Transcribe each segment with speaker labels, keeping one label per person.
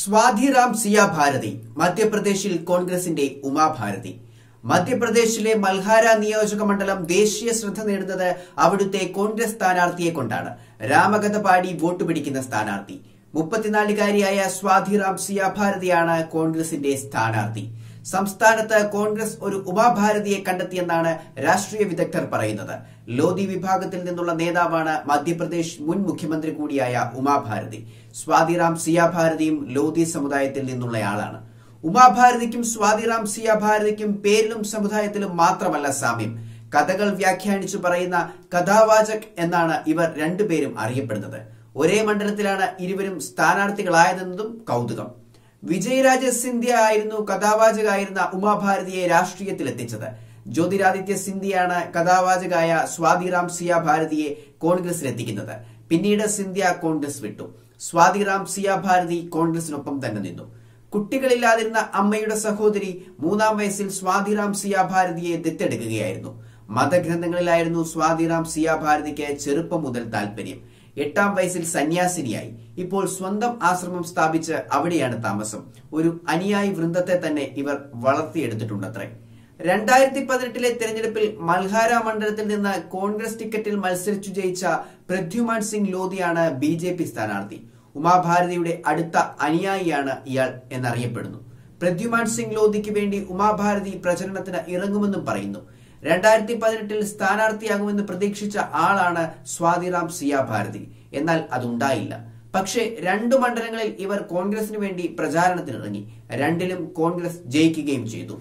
Speaker 1: സ്വാധിറാം സിയ ഭാരതി മധ്യപ്രദേശിൽ കോൺഗ്രസിന്റെ ഉമാഭാരതി മധ്യപ്രദേശിലെ മൽഹാര നിയോജക മണ്ഡലം ദേശീയ ശ്രദ്ധ നേടുന്നത് അവിടുത്തെ കോൺഗ്രസ് സ്ഥാനാർത്ഥിയെ കൊണ്ടാണ് രാമകഥ പാടി വോട്ട് പിടിക്കുന്ന സ്ഥാനാർത്ഥി മുപ്പത്തിനാലുകാരിയായ സ്വാധിറാം സിയ ഭാരതിയാണ് കോൺഗ്രസിന്റെ സ്ഥാനാർത്ഥി സംസ്ഥാനത്ത് കോൺഗ്രസ് ഒരു ഉമാഭാരതിയെ കണ്ടെത്തിയെന്നാണ് രാഷ്ട്രീയ വിദഗ്ധർ പറയുന്നത് ലോധി വിഭാഗത്തിൽ നിന്നുള്ള നേതാവാണ് മധ്യപ്രദേശ് മുൻ മുഖ്യമന്ത്രി കൂടിയായ ഉമാഭാരതി സ്വാതിറാം സിയ ഭാരതിയും ലോധി സമുദായത്തിൽ നിന്നുള്ളയാളാണ് ഉമാഭാരതിക്കും സ്വാതിറാം സിയ ഭാരതിക്കും പേരിലും സമുദായത്തിലും മാത്രമല്ല സാമ്യം കഥകൾ വ്യാഖ്യാനിച്ചു പറയുന്ന കഥാവാചക് എന്നാണ് ഇവർ രണ്ടുപേരും അറിയപ്പെടുന്നത് ഒരേ മണ്ഡലത്തിലാണ് ഇരുവരും സ്ഥാനാർത്ഥികളായതെന്നതും കൗതുകം വിജയരാജ സിന്ധ്യ ആയിരുന്നു കഥാവാചകായിരുന്ന ഉമാഭാരതിയെ രാഷ്ട്രീയത്തിലെത്തിച്ചത് ജ്യോതിരാദിത്യ സിന്ധ്യയാണ് കഥാവാചകായ സ്വാതിറാം സിയ ഭാരതിയെ കോൺഗ്രസിലെത്തിക്കുന്നത് പിന്നീട് സിന്ധ്യ കോൺഗ്രസ് വിട്ടു സ്വാതിറാം സിയ ഭാരതി കോൺഗ്രസിനൊപ്പം തന്നെ നിന്നു കുട്ടികളില്ലാതിരുന്ന അമ്മയുടെ സഹോദരി മൂന്നാം വയസ്സിൽ സ്വാതിറാം സിയ ഭാരതിയെ ദത്തെടുക്കുകയായിരുന്നു മതഗ്രന്ഥങ്ങളിലായിരുന്നു സ്വാതിറാം സിയ ഭാരതിക്ക് ചെറുപ്പം മുതൽ താല്പര്യം എട്ടാം വയസ്സിൽ സന്യാസിനിയായി ഇപ്പോൾ സ്വന്തം ആശ്രമം സ്ഥാപിച്ച് അവിടെയാണ് താമസം ഒരു അനുയായി വൃന്ദത്തെ തന്നെ ഇവർ വളർത്തിയെടുത്തിട്ടുണ്ടത്രേ രണ്ടായിരത്തി പതിനെട്ടിലെ തെരഞ്ഞെടുപ്പിൽ മൽഹാര മണ്ഡലത്തിൽ നിന്ന് കോൺഗ്രസ് ടിക്കറ്റിൽ മത്സരിച്ചു ജയിച്ച പ്രദ്യുമാൻ സിംഗ് ലോധിയാണ് ബി ജെ പി സ്ഥാനാർത്ഥി ഉമാഭാരതിയുടെ അടുത്ത അനുയായിയാണ് ഇയാൾ എന്നറിയപ്പെടുന്നു പ്രദ്യുമാൻ സിംഗ് ലോധിക്ക് വേണ്ടി ഉമാഭാരതി പ്രചരണത്തിന് ഇറങ്ങുമെന്നും പറയുന്നു രണ്ടായിരത്തി പതിനെട്ടിൽ സ്ഥാനാർത്ഥിയാകുമെന്ന് പ്രതീക്ഷിച്ച ആളാണ് സ്വാതിറാം സിയ ഭാരതി എന്നാൽ അതുണ്ടായില്ല പക്ഷേ രണ്ടു മണ്ഡലങ്ങളിൽ ഇവർ കോൺഗ്രസിന് വേണ്ടി പ്രചാരണത്തിനിറങ്ങി രണ്ടിലും കോൺഗ്രസ് ജയിക്കുകയും ചെയ്തു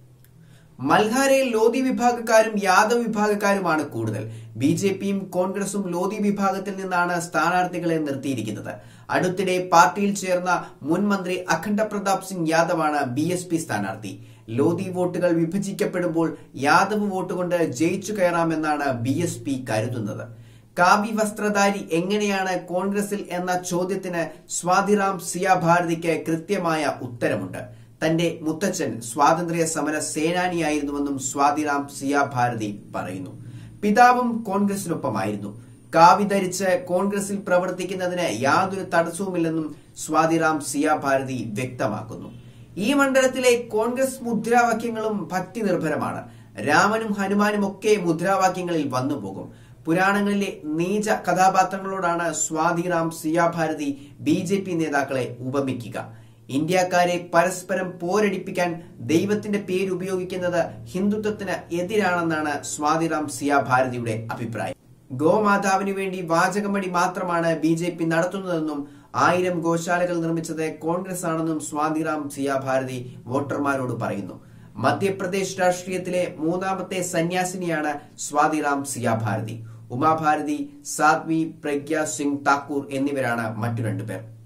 Speaker 1: മൽഹാരയിൽ ലോധി വിഭാഗക്കാരും യാദവ് വിഭാഗക്കാരുമാണ് കൂടുതൽ ബി ജെ പിയും കോൺഗ്രസും ലോധി വിഭാഗത്തിൽ നിന്നാണ് സ്ഥാനാർത്ഥികളെ നിർത്തിയിരിക്കുന്നത് അടുത്തിടെ പാർട്ടിയിൽ ചേർന്ന മുൻ മന്ത്രി അഖണ്ഡ പ്രതാപ് സിംഗ് യാദവാണ് ബി എസ് പി സ്ഥാനാർത്ഥി ലോധി വോട്ടുകൾ വിഭജിക്കപ്പെടുമ്പോൾ യാദവ് വോട്ട് കൊണ്ട് ജയിച്ചു കയറാമെന്നാണ് ബി എസ് പി കരുതുന്നത് കാവി വസ്ത്രധാരി എങ്ങനെയാണ് കോൺഗ്രസിൽ എന്ന ചോദ്യത്തിന് സ്വാതിറാം സിയ ഭാരതിക്ക് കൃത്യമായ ഉത്തരമുണ്ട് തന്റെ മുത്തച്ഛൻ സ്വാതന്ത്ര്യ സമര സേനാനിയായിരുന്നുവെന്നും സ്വാതിറാം സിയ ഭാരതി പറയുന്നു പിതാവും കോൺഗ്രസിനൊപ്പമായിരുന്നു കാവി ധരിച്ച് കോൺഗ്രസിൽ പ്രവർത്തിക്കുന്നതിന് യാതൊരു തടസ്സവുമില്ലെന്നും സ്വാതിറാം സിയ ഭാരതി വ്യക്തമാക്കുന്നു ഈ മണ്ഡലത്തിലെ കോൺഗ്രസ് മുദ്രാവാക്യങ്ങളും ഭക്തി നിർഭരമാണ് രാമനും ഹനുമാനും ഒക്കെ മുദ്രാവാക്യങ്ങളിൽ വന്നുപോകും പുരാണങ്ങളിലെ നീച കഥാപാത്രങ്ങളോടാണ് സ്വാതിറാം സിയ ഭാരതി ബി ജെ പി നേതാക്കളെ ഉപമിക്കുക ഇന്ത്യക്കാരെ പരസ്പരം പോരടിപ്പിക്കാൻ ദൈവത്തിന്റെ പേര് ഉപയോഗിക്കുന്നത് ഹിന്ദുത്വത്തിന് എതിരാണെന്നാണ് സ്വാതിറാം സിയ ഭാരതിയുടെ അഭിപ്രായം ഗോമാതാവിനു വേണ്ടി വാചകമടി മാത്രമാണ് ബി ജെ പി നടത്തുന്നതെന്നും ആയിരം ഗോശാലകൾ നിർമ്മിച്ചത് കോൺഗ്രസ് ആണെന്നും സ്വാതിറാം സിയ ഭാരതി വോട്ടർമാരോട് പറയുന്നു മധ്യപ്രദേശ് രാഷ്ട്രീയത്തിലെ മൂന്നാമത്തെ സന്യാസിനിയാണ് സ്വാതിറാം സിയ ഭാരതി ഉമാഭാരതി സാധ്വി പ്രഗ്യ സിംഗ് താക്കൂർ എന്നിവരാണ് മറ്റു രണ്ടുപേർ